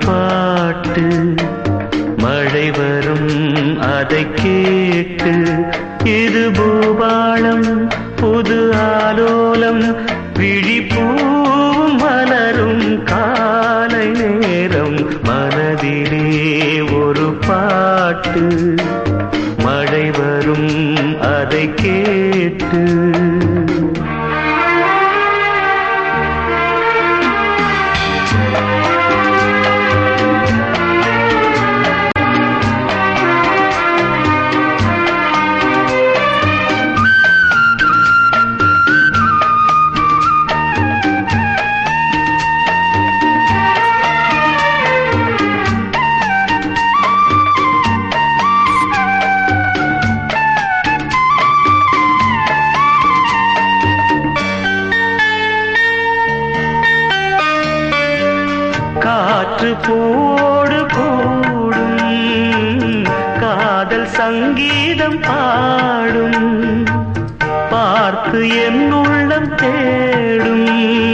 பாட்டு மழை வரும் அதை கேட்டு இது பூபாளம் புது ஆலோலம் விழிப்பூவும் மலரும் காலை நேரம் மனதிலே ஒரு பாட்டு மழை வரும் அதை கேட்டு காற்று போடு கூடும் காதல் சங்கீதம் பாடும் பார்த்து என் உள்ளம் தேடும்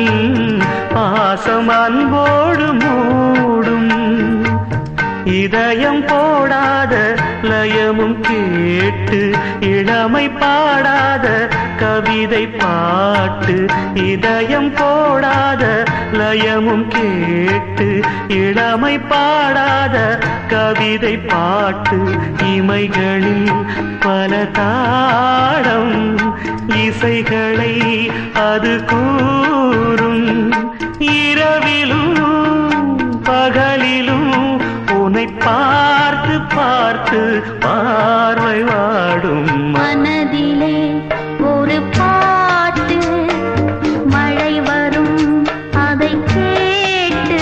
பாசம் அன்போடு மூடும் இதயம் போடாத லயமும் கேட்டு இளமை பாடாத கவிதை பாட்டு இதயம் போடாத லயமும் கேட்டு இளமை பாடாத கவிதை பாட்டு இமைகளில் பல தாளம் இசைகளை அது கூறும் இரவிலும் பகலிலும் உன்னை பார்த்து பார்த்து பார்வை வாடும் மனதிலே ஒரு பாட்டு மழை வரும் அதை கேட்டு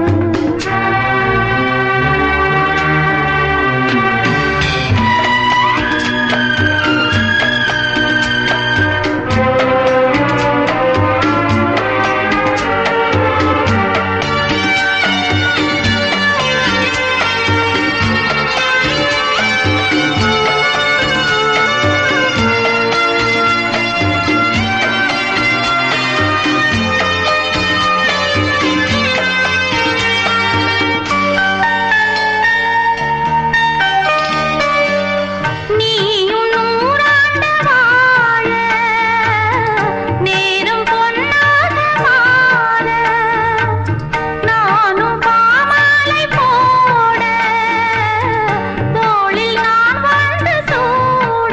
நீயும் நூறாண்டு வாழ நேரும் பொன்னாக மாற நானும் பாமாலை போட தோளில் நான் வந்து சூட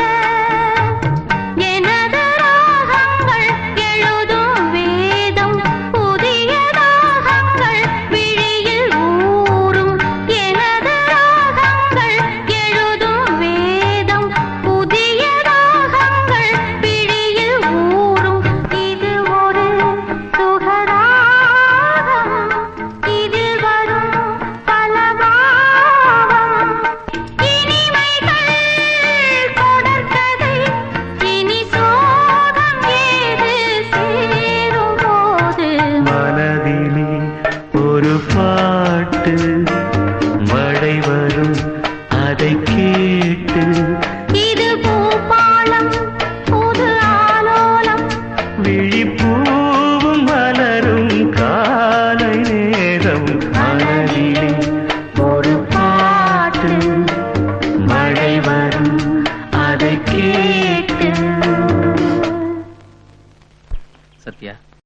எனது ராகங்கள் எழுதும் வேதம் புதிய ராகங்கள் விழியில் ஊறும் எனது ராகங்கள் எழுதும் வேதம் புதிய ராகங்கள் விழியில் ஊறும் இது ஒரு சுகராகம் இதில் வரும் பலபாவம் இனிமைகள் தொடர்கதை இனி சோகம் ஏது சேரும் போது மனதிலே ஒரு பாட்டு மழை வரும் அதை கேட்டு இது பூபாலம் புது ஆலோலம் விழிப்பூவும் மலரும் காலை நேரம் மனதிலே ஒரு பாட்டு மழை வரும் அதை கேட்டு சத்யா